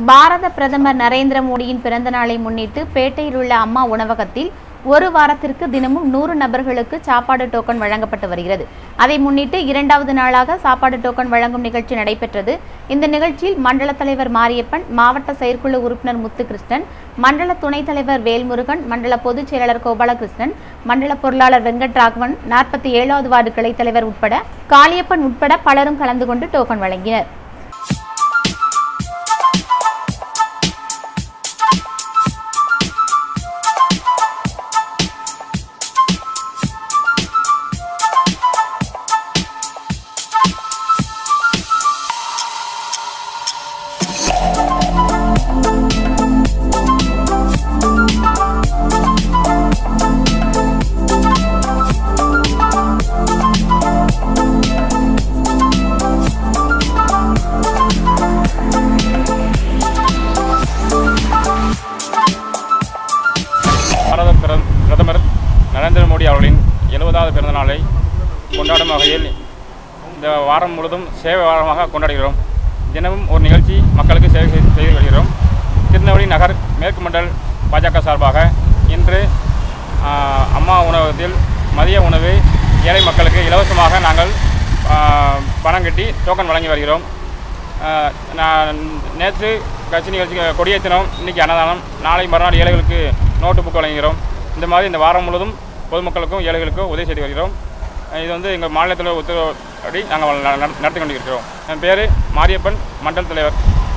பாரத பிரதமர் நரேந்திர மோடியின் பிறந்த நாளை முன்னிட்டு பேட்டையில் உள்ள அம்மா உணவகத்தில் ஒரு வாரத்திற்கு தினமும் நூறு நபர்களுக்கு சாப்பாடு டோக்கன் வழங்கப்பட்டு வருகிறது அதை முன்னிட்டு இரண்டாவது நாளாக சாப்பாடு டோக்கன் வழங்கும் நிகழ்ச்சி நடைபெற்றது இந்த நிகழ்ச்சியில் மண்டல தலைவர் மாரியப்பன் மாவட்ட செயற்குழு உறுப்பினர் முத்துகிருஷ்ணன் மண்டல துணைத் தலைவர் வேல்முருகன் மண்டல பொதுச் செயலாளர் கோபாலகிருஷ்ணன் மண்டல பொருளாளர் வெங்கட்ராகவன் நாற்பத்தி ஏழாவது வார்டு கிளைத் தலைவர் உட்பட காளியப்பன் உட்பட பலரும் கலந்து கொண்டு டோக்கன் வழங்கினர் பாரத பிர- பிரதமர் நரேந்திர மோடி அவர்களின் எழுபதாவது பிறந்த நாளை கொண்டாடும் வகையில் இந்த வாரம் முழுவதும் சேவை வாரமாக கொண்டாடுகிறோம் தினமும் ஒரு நிகழ்ச்சி மக்களுக்கு சேவை செய்து செய்து வருகிறோம் திருநெல்வேலி நகர் மேற்கு மண்டல் பாஜக சார்பாக இன்று ஆ, அம்மா உணவகத்தில் மதிய உணவு ஏழை மக்களுக்கு இலவசமாக நாங்கள் ஆ, பணம் கட்டி டோக்கன் வழங்கி வருகிறோம் ஆஹ் நான் நேற்று கட்சி நிகழ்ச்சி கொடியேற்றினோம் இன்றைக்கி அன்னதானம் நாளை மறுநாள் ஏழைகளுக்கு நோட்டு புக் வழங்குகிறோம் இந்த மாதிரி இந்த வாரம் முழுவதும் பொதுமக்களுக்கும் ஏழைகளுக்கும் உதவி செய்து வருகிறோம் ஆஹ் இது வந்து எங்கள் மாநிலத்தில் உத்தரவுப்படி நாங்கள் ந- ந- நடத்தி கொண்டிருக்கிறோம் என் பேர் மாரியப்பன் மண்டல் தலைவர்